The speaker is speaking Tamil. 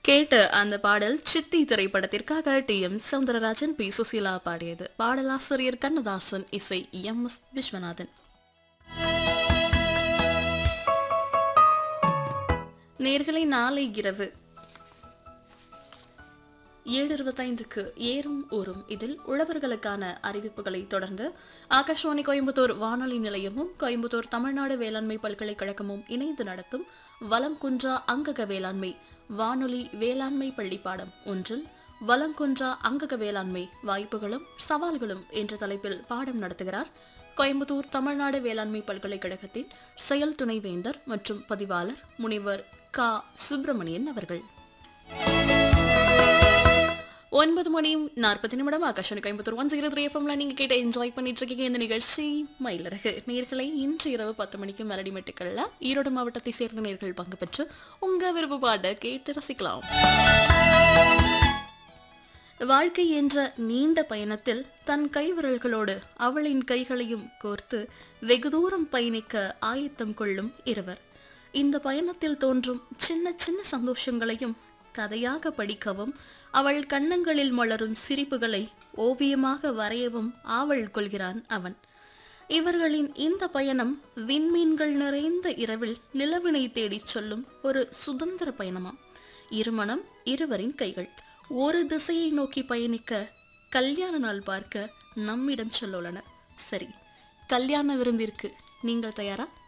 கேட்ட அந்த பாடல் சித்தி திரைப்படத்திற்காக T M Soundararajan P Susheela பாடியது பாடலாசிரியர் கண்ணதாசன் இசை எம் எஸ் விஸ்வநாதன் நேர்களை நாளை இரவு ஏழு இருபத்தைந்துக்கு ஏறும் ஊரும் இதில் உழவர்களுக்கான அறிவிப்புகளை தொடர்ந்து ஆகாஷ்வாணி கோயம்புத்தூர் வானொலி நிலையமும் கோயம்புத்தூர் தமிழ்நாடு வேளாண்மை பல்கலைக்கழகமும் இணைந்து நடத்தும் வலம் குன்றா அங்கக வேளாண்மை வானொலி வேளாண்மை பள்ளி பாடம் ஒன்றில் வலம் குன்றா அங்கக வேளாண்மை வாய்ப்புகளும் சவால்களும் என்ற தலைப்பில் பாடம் நடத்துகிறார் கோயம்புத்தூர் தமிழ்நாடு வேளாண்மை பல்கலைக்கழகத்தின் செயல் துணைவேந்தர் மற்றும் பதிவாளர் முனைவர் க சுப்பிரமணியன் அவர்கள் ஒன்பது மணி நாற்பது நிமிடம் ஆகாஷன் கோயம்புத்தூர் ஒன் ஜீரோ த்ரீ எஃப்எம்ல நீங்க கேட்ட என்ஜாய் பண்ணிட்டு இருக்கீங்க இந்த நிகழ்ச்சி மயிலரகு நேர்களை இன்று இரவு பத்து மணிக்கு மெலடி மெட்டுக்கள்ல ஈரோடு மாவட்டத்தை சேர்ந்த நேர்கள் பங்கு பெற்று உங்க விருப்ப பாட்டை கேட்டு ரசிக்கலாம் வாழ்க்கை என்ற நீண்ட பயணத்தில் தன் கைவிரல்களோடு அவளின் கைகளையும் கோர்த்து வெகு தூரம் பயணிக்க ஆயத்தம் கொள்ளும் இருவர் இந்த பயணத்தில் தோன்றும் சின்ன சின்ன சந்தோஷங்களையும் கதையாக படிக்கவும் அவள் கன்னங்களில் மலரும் சிரிப்புகளை ஓவியமாக வரையவும் ஆவல் கொள்கிறான் அவன் இவர்களின் இந்த பயணம் விண்மீன்கள் நிறைந்த இரவில் நிலவினை தேடிச் சொல்லும் ஒரு சுதந்திர பயணமாம் இருமணம் இருவரின் கைகள் ஒரு திசையை நோக்கி பயணிக்க கல்யாண நாள் பார்க்க நம்மிடம் சொல்லுள்ளனர் சரி கல்யாண விருந்திற்கு நீங்கள் தயாரா